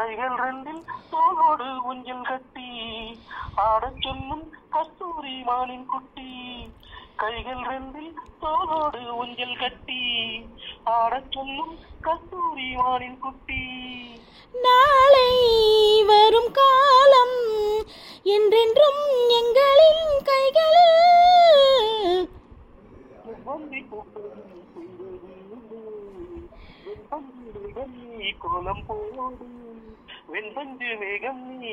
கைகள் ரெண்டில் தோளோடு ஊஞ்சல் கட்டி ஆடச் சொல்லும் கஸ்தூரி மானின் குட்டி கைகள் ரெண்டில் தோளோடு ஊஞ்சல் கட்டி ஆடச் சொல்லும் கஸ்தூரி மானின் குட்டி நாளை வரும் காலம் என்றென்றும் எங்களின் கைகளில் செவ்வந்தி பூக்கள் செய்தது வெண்பஞ்சு மேகம் நீ கோலம் போடு வெண்பஞ்சு மேகம் நீ